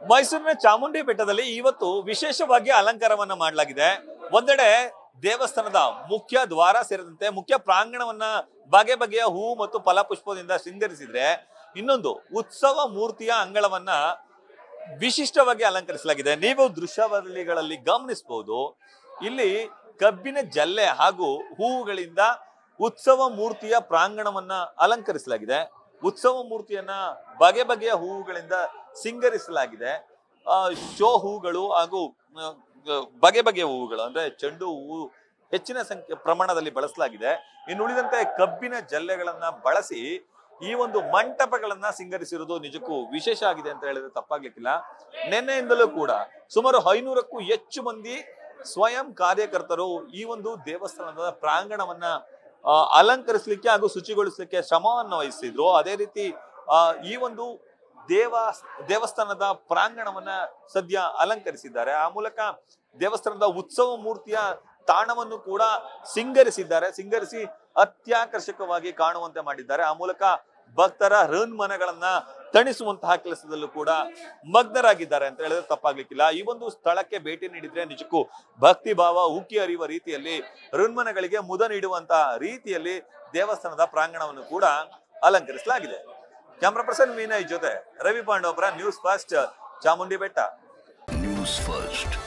ಮೈಸೂರಿನ ಚಾಮುಂಡಿ ಬೆಟ್ಟದಲ್ಲಿ ಇವತ್ತು ವಿಶೇಷವಾಗಿ ಅಲಂಕಾರವನ್ನ ಮಾಡಲಾಗಿದೆ ಒಂದೆಡೆ ದೇವಸ್ಥಾನದ ಮುಖ್ಯ ದ್ವಾರ ಸೇರಿದಂತೆ ಮುಖ್ಯ ಪ್ರಾಂಗಣವನ್ನ ಬಗೆ ಬಗೆಯ ಹೂ ಮತ್ತು ಫಲಪುಷ್ಪದಿಂದ ಶೃಂಗರಿಸಿದ್ರೆ ಇನ್ನೊಂದು ಉತ್ಸವ ಮೂರ್ತಿಯ ಅಂಗಳವನ್ನ ವಿಶಿಷ್ಟವಾಗಿ ಅಲಂಕರಿಸಲಾಗಿದೆ ನೀವು ದೃಶ್ಯಾವಳಿಗಳಲ್ಲಿ ಗಮನಿಸಬಹುದು ಇಲ್ಲಿ ಕಬ್ಬಿನ ಜಲ್ಲೆ ಹಾಗೂ ಹೂವುಗಳಿಂದ ಉತ್ಸವ ಮೂರ್ತಿಯ ಪ್ರಾಂಗಣವನ್ನ ಅಲಂಕರಿಸಲಾಗಿದೆ ಉತ್ಸವ ಮೂರ್ತಿಯನ್ನ ಬಗೆ ಬಗೆಯ ಹೂವುಗಳಿಂದ ಸಿಂಗರಿಸಲಾಗಿದೆ ಆ ಶೋ ಹೂಗಳು ಹಾಗೂ ಆ, ಗ- ಬಗೆ ಬಗೆಯ ಹೂವುಗಳು ಅಂದ್ರೆ ಚೆಂಡು ಹೂವು ಹೆಚ್ಚಿನ ಸಂಖ್ಯೆ ಪ್ರಮಾಣದಲ್ಲಿ ಬಳಸಲಾಗಿದೆ ಇನ್ನು ಉಳಿದಂತೆ ಕಬ್ಬಿನ ಜಲ್ಲೆಗಳನ್ನ ಬಳಸಿ ಈ ಒಂದು ಮಂಟಪಗಳನ್ನ ಸಿಂಗರಿಸಿರುವುದು ನಿಜಕ್ಕೂ ವಿಶೇಷ ಆಗಿದೆ ಅಂತ ಹೇಳಿದ್ರೆ ತಪ್ಪಾಗ್ಲಿಕ್ಕಿಲ್ಲ ನಿನ್ನೆಯಿಂದಲೂ ಕೂಡ ಸುಮಾರು ಐನೂರಕ್ಕೂ ಹೆಚ್ಚು ಮಂದಿ ಸ್ವಯಂ ಕಾರ್ಯಕರ್ತರು ಈ ಒಂದು ದೇವಸ್ಥಾನದ ಪ್ರಾಂಗಣವನ್ನ ಆ, ಅಲಂಕರಿಸಲಿಕ್ಕೆ ಹಾಗೂ ಶುಚಿಗೊಳಿಸಲಿಕ್ಕೆ ಶ್ರಮವನ್ನು ವಹಿಸಿದ್ರು ಅದೇ ರೀತಿ ಆ, ಈ ಒಂದು ದೇವ ದೇವಸ್ಥಾನದ ಪ್ರಾಂಗಣವನ್ನ ಸದ್ಯ ಅಲಂಕರಿಸಿದ್ದಾರೆ ಆ ಮೂಲಕ ದೇವಸ್ಥಾನದ ಉತ್ಸವ ಮೂರ್ತಿಯ ತಾಣವನ್ನು ಕೂಡ ಸಿಂಗರಿಸಿದ್ದಾರೆ ಸಿಂಗರಿಸಿ ಅತ್ಯಾಕರ್ಷಕವಾಗಿ ಕಾಣುವಂತೆ ಮಾಡಿದ್ದಾರೆ ಆ ಮೂಲಕ ಭಕ್ತರ ಹೃನ್ಮನಗಳನ್ನ ತಣಿಸುವಂತಹ ಕೆಲಸದಲ್ಲೂ ಕೂಡ ಮಗ್ನರಾಗಿದ್ದಾರೆ ಅಂತ ಹೇಳಿದ್ರೆ ತಪ್ಪಾಗ್ಲಿಕ್ಕಿಲ್ಲ ಈ ಒಂದು ಸ್ಥಳಕ್ಕೆ ಭೇಟಿ ನೀಡಿದ್ರೆ ನಿಜಕ್ಕೂ ಭಕ್ತಿ ಭಾವ ಉಕ್ಕಿ ಹರಿಯುವ ರೀತಿಯಲ್ಲಿ ಹೃನ್ಮನಗಳಿಗೆ ಮುದ ನೀಡುವಂತಹ ರೀತಿಯಲ್ಲಿ ದೇವಸ್ಥಾನದ ಪ್ರಾಂಗಣವನ್ನು ಕೂಡ ಅಲಂಕರಿಸಲಾಗಿದೆ ಕ್ಯಾಮ್ರಾ ಪರ್ಸನ್ ವಿನಯ್ ಜೊತೆ Ravi Pandavapura news first Chamundi Betta news first